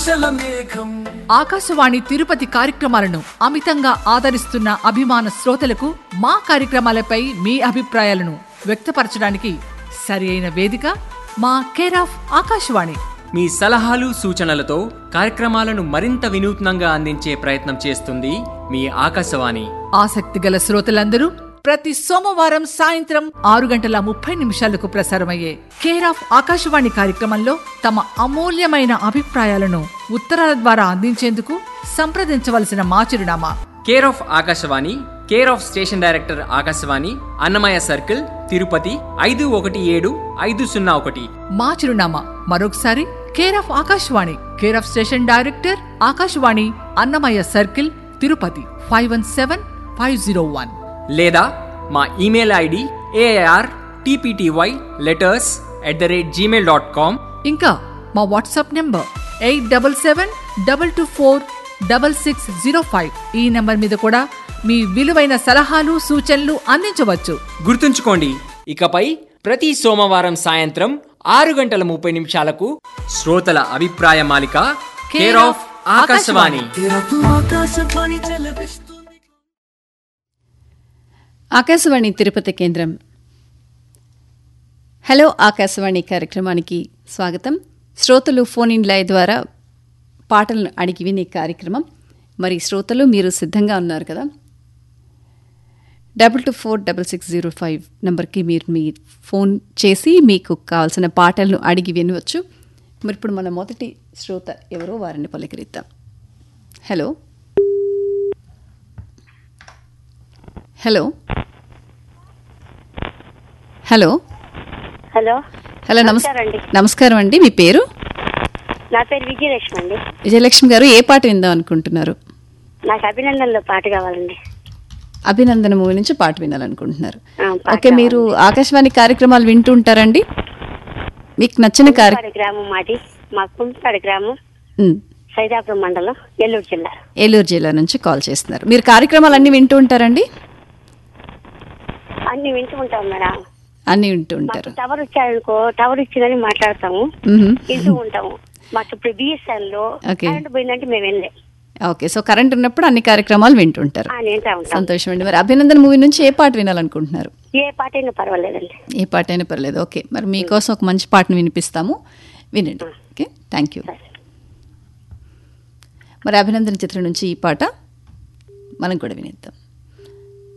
ఆశల మేఘం ఆకాశవాణి తిరుపతి కార్యక్రమాలను అమితంగా ఆదరిస్తున్న అభిమాన శ్రోతలకు మా కార్యక్రమాలపై మీ అభిప్రాయాలను వ్యక్తపరచడానికి సరి అయిన వేదిక మా కేర్ ఆఫ్ ఆకాశవాణి మీ సలహాలు సూచనలతో కార్యక్రమాలను మరింత వినూత్నంగా అందించే ప్రయత్నం చేస్తుంది మీ ఆకాశవాణి ఆసక్తి గల శ్రోతలందరూ ప్రతి సోమవారం సాయంత్రం ఆరు గంటల ముప్పై నిమిషాలకు ప్రసారమయ్యే కేర్ ఆఫ్ ఆకాశవాణి కార్యక్రమంలో తమ అమూల్యమైన అభిప్రాయాలను ఉత్తరాల ద్వారా అందించేందుకు సంప్రదించవలసిన మా చిరునామా care of Akashvani care of station director Akashvani Annamayya circle Tirupati ఐదు ఒకటి ఏడు ఐదు సున్నా ఒకటి మా చిరునామా మరొకసారి care of Akashvani care of station director Akashvani Annamayya circle Tirupati five one seven five zero one లేదా మా email ID AR TPTY letters at the rate gmail dot com ఇంకా మా WhatsApp number eight double seven double two four double six zero five ఈ number మీద కూడా మీ విలువైన సలహాలు సూచనలు అందించవచ్చు గుర్తుంచుకోండి ఇకపై ప్రతి సోమవారం సాయంత్రం ఆరు గంటల ముప్పై నిమిషాలకు శ్రోతల అభిప్రాయ మాలిక కేర్ ఆఫ్ ఆకాశవాణి తెరకు ఆకాశవాణి చెలపిస్తుంది ఆకాశవాణి తిరుపతి కేంద్రం హలో ఆకాశవాణి కార్యక్రమానికి స్వాగతం శ్రోతలు ఫోన్ ఇన్ లైవ్ ద్వారా పాటలను అడిగి వినే కార్యక్రమం మరి శ్రోతలు మీరు సిద్ధంగా ఉన్నారు కదా double two four double six zero five నంబర్కి మీరు మీ ఫోన్ చేసి మీకు కావాల్సిన పాటలను అడిగి వినవచ్చు మరి ఇప్పుడు మన మొదటి శ్రోత ఎవరో వారిని పలకరిద్దాం hello hello hello hello hello నమస్ నమస్కారం అండి. నమస్కారం అండి మీ పేరు నా పేరు విజయలక్ష్మి అండి విజయలక్ష్మి గారు ఏ పాట విందాం అనుకుంటున్నారు నాకు అభినందనలో పాట కావాలండి అభినందన మూవీ నుంచి పాట వినాలనుకుంటున్నారు ఆ, పాట ఓకే మీరు ఆకాశవాణి కార్యక్రమాలు వింటూ ఉంటారండి మీకు నచ్చిన కార్య కుంపాడు గ్రామం మాది మా కుంపాడు గ్రామం ఉమ్, సైదాపురం మండలం ఏలూరు జిల్లా ఏలూరు జిల్లా నుంచి కాల్ చేస్తున్నారు మీరు కార్యక్రమాలు అన్ని వింటూ ఉంటారండి అన్ని వింటూ ఉంటాం మేడం అన్ని వింటూ మాకు ఉంటారు టవర్ వచ్చాయనుకో టవర్ ఇచ్చిందని మాట్లాడతాము మ్హూ. వింటూ ఉంటాము మాకు ఇప్పుడు బిఎస్ఎన్ లో ఓకే. కరెంట్ పోయిందంటే మేము వెళ్ళే ఓకే సో కరెంట్ ఉన్నప్పుడు అన్ని కార్యక్రమాలు వింటుంటారు ఆ, వింటా ఉంటాం సంతోషం అండి మరి అభినందన మూవీ నుంచి ఏ పాట వినాలనుకుంటున్నారు ఏ పాట అయినా పర్వాలేదండి ఏ పాట అయినా పర్లేదు ఓకే మరి మీకోసం ఒక మంచి పాటను వినిపిస్తాము వినండి ఓకే థ్యాంక్ యూ మరి అభినందన చిత్రం నుంచి ఈ పాట మనం కూడా వినేద్దాం